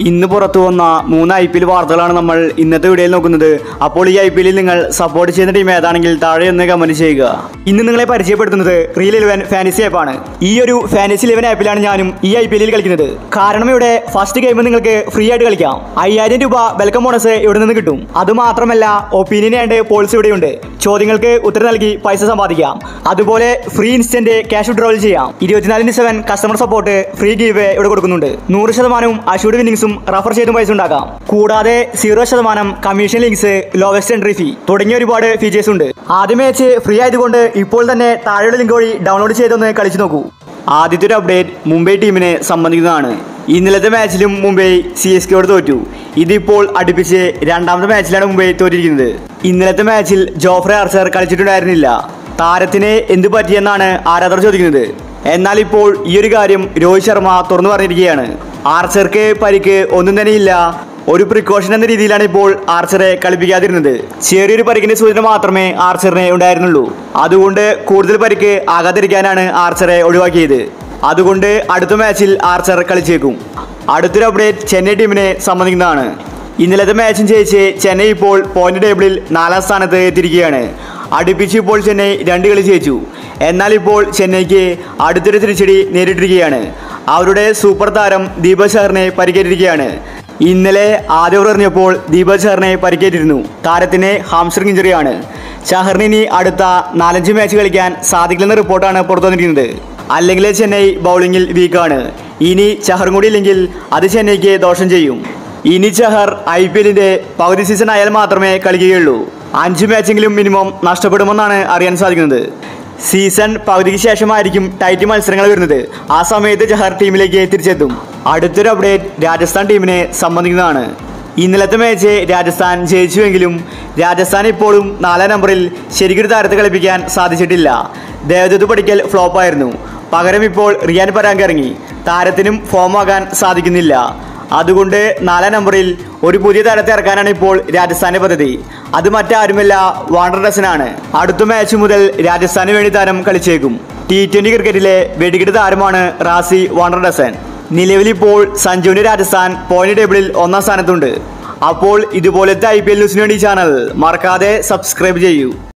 ഇന്ന് പുറത്തു വന്ന മൂന്ന് ഐ പി എൽ വാർത്തകളാണ് നമ്മൾ ഇന്നത്തെ വീഡിയോയിൽ നോക്കുന്നത് അപ്പോൾ ഈ ഐ പി എല്ലിൽ നിങ്ങൾ സപ്പോർട്ട് ചെയ്യുന്ന ടീം ഏതാണെങ്കിൽ താഴെ ഒന്ന് കമന്റ് ചെയ്യുക ഇന്ന് നിങ്ങളെ പരിചയപ്പെടുത്തുന്നത് റിയൽ ഇലവൻ ഫാനസി ആപ്പാണ് ഈ ഒരു ഫാനസി ഇലവൻ ആപ്പിലാണ് ഞാനും ഈ ഐ പി എല്ലിൽ കളിക്കുന്നത് കാരണം ഇവിടെ ഫസ്റ്റ് ഗെയിം നിങ്ങൾക്ക് ഫ്രീ ആയിട്ട് കളിക്കാം അയ്യായിരം രൂപ വെൽക്കം ബോണസ് ഇവിടെ നിന്ന് കിട്ടും അത് മാത്രമല്ല ഒപ്പീനിയൻ ആൻഡ് പോളിസി ഇവിടെയുണ്ട് ചോദ്യങ്ങൾക്ക് ഉത്തരം നൽകി പൈസ സമ്പാദിക്കാം അതുപോലെ ഫ്രീ ഇൻസ്റ്റന്റ് ക്യാഷ് വിഡ്രോവൽ ചെയ്യാം ഇരുപത്തിനാലിന് seven customer support free give ഇവിടെ കൊടുക്കുന്നുണ്ട് നൂറ് ശതമാനവും അഷൂർഡ് വിന്നിങ്സും റഫർ ചെയ്തും പൈസ ഉണ്ടാക്കാം കൂടാതെ സീറോ ശതമാനം commission links lowest entry fee തുടങ്ങിയ ഒരുപാട് ഫീച്ചേഴ്സ് ഉണ്ട് ആദ്യ മാച്ച് ഫ്രീ ആയതുകൊണ്ട് ഇപ്പോൾ തന്നെ താഴെയുള്ള ലിങ്ക് വഴി ഡൗൺലോഡ് ചെയ്തൊന്ന് കളിച്ചു നോക്കൂ ആദ്യത്തെ ഒരു അപ്ഡേറ്റ് മുംബൈ ടീമിനെ സംബന്ധിക്കുന്നതാണ് ഇന്നലത്തെ മാച്ചിലും മുംബൈ സി എസ് കെയോട് തോറ്റു ഇതിപ്പോൾ അടുപ്പിച്ച് രണ്ടാമത്തെ മാച്ചിലാണ് മുംബൈ തോറ്റിരിക്കുന്നത് ഇന്നലത്തെ മാച്ചിൽ ജോഫ്രെ ആർച്ചർ കളിച്ചിട്ടുണ്ടായിരുന്നില്ല താരത്തിന് എന്ത് പറ്റിയെന്നാണ് ആരാധകർ ചോദിക്കുന്നത് എന്നാൽ ഇപ്പോൾ ഈ ഒരു കാര്യം രോഹിത് ശർമ്മ തുറന്നു പറഞ്ഞിരിക്കുകയാണ് ആർച്ചർക്ക് പരിക്ക് ഒന്നും തന്നെയില്ല ഒരു പ്രിക്കോഷൻ എന്ന രീതിയിലാണ് ഇപ്പോൾ ആർച്ചറെ കളിപ്പിക്കാതിരുന്നത് ചെറിയൊരു പരിക്കിന്റെ സൂചന മാത്രമേ ആർച്ചറിന് ഉണ്ടായിരുന്നുള്ളൂ അതുകൊണ്ട് കൂടുതൽ പരിക്ക് ആകാതിരിക്കാനാണ് ആർച്ചറെ ഒഴിവാക്കിയത് അതുകൊണ്ട് അടുത്ത മാച്ചിൽ ആർച്ചർ കളിച്ചേക്കും അടുത്തൊരു അപ്ഡേറ്റ് ചെന്നൈ ടീമിനെ സംബന്ധിക്കുന്നതാണ് ഇന്നലത്തെ മാച്ചും ജയിച്ച് ചെന്നൈ ഇപ്പോൾ പോയിന്റ് ടേബിളിൽ നാലാം സ്ഥാനത്ത് എത്തിയിരിക്കുകയാണ് അടുപ്പിച്ച് ഇപ്പോൾ ചെന്നൈ രണ്ട് കളി ജയിച്ചു എന്നാൽ ഇപ്പോൾ ചെന്നൈക്ക് അടുത്തൊരു തിരിച്ചടി നേരിട്ടിരിക്കുകയാണ് അവരുടെ സൂപ്പർ താരം ദീപക് ചഹറിനെ പരിക്കേറ്റിരിക്കുകയാണ് ഇന്നലെ ആദ്യ ഓവർ എറിഞ്ഞപ്പോൾ ദീപക് ചഹറിനെ പരിക്കേറ്റിരുന്നു താരത്തിന് ഹാംസ്ട്രിങ് ഇഞ്ചറിയാണ് ചഹറിന് ഇനി അടുത്ത നാലഞ്ച് മാച്ച് കളിക്കാൻ സാധിക്കില്ലെന്ന റിപ്പോർട്ടാണ് പുറത്തു വന്നിരിക്കുന്നത് അല്ലെങ്കിൽ ചെന്നൈ ബൗളിങ്ങിൽ വീക്കാണ് ഇനി ചഹറും കൂടി ഇല്ലെങ്കിൽ അത് ചെന്നൈക്ക് ദോഷം ചെയ്യും ഇനി ചഹർ ഐ പി എല്ലിന്റെ പകുതി സീസൺ ആയാൽ മാത്രമേ കളിക്കുകയുള്ളൂ അഞ്ച് മാച്ചെങ്കിലും മിനിമം നഷ്ടപ്പെടുമെന്നാണ് അറിയാൻ സാധിക്കുന്നത് സീസൺ പകുതിക്ക് ശേഷമായിരിക്കും ടൈറ്റ് മത്സരങ്ങൾ വരുന്നത് ആ സമയത്ത് ചഹർ ടീമിലേക്ക് തിരിച്ചെത്തും അടുത്തൊരു അപ്ഡേറ്റ് രാജസ്ഥാൻ ടീമിനെ സംബന്ധിക്കുന്നതാണ് ഇന്നലത്തെ മാച്ച് രാജസ്ഥാൻ ജയിച്ചുവെങ്കിലും രാജസ്ഥാൻ ഇപ്പോഴും നാലാം നമ്പറിൽ ശരിക്കൊരു താരത്തെ കളിപ്പിക്കാൻ സാധിച്ചിട്ടില്ല ദേവദത്ത് പഠിക്കൽ ഫ്ലോപ്പായിരുന്നു പകരം ഇപ്പോൾ റിയാൻ പരാങ്ക് ഇറങ്ങി താരത്തിനും ഫോമാകാൻ സാധിക്കുന്നില്ല അതുകൊണ്ട് നാലാം നമ്പറിൽ ഒരു പുതിയ താരത്തെ ഇറക്കാനാണ് ഇപ്പോൾ രാജസ്ഥാന്റെ പദ്ധതി അത് മറ്റാരുമല്ല വാണ്ടർഡസനാണ് അടുത്ത മാച്ച് മുതൽ രാജസ്ഥാന് വേണ്ടി താരം കളിച്ചേക്കും ടി ട്വന്റി ക്രിക്കറ്റിലെ വെടിക്കെട്ട് താരമാണ് റാസി വാണ്ടർഡസൻ നിലവിലിപ്പോൾ സഞ്ജുവിന്റെ രാജസ്ഥാൻ പോയിന്റ് ടേബിളിൽ ഒന്നാം സ്ഥാനത്തുണ്ട് അപ്പോൾ ഇതുപോലത്തെ ഐ പി എൽ ന്യൂസിന് വേണ്ടി ചാനൽ മറക്കാതെ സബ്സ്ക്രൈബ് ചെയ്യൂ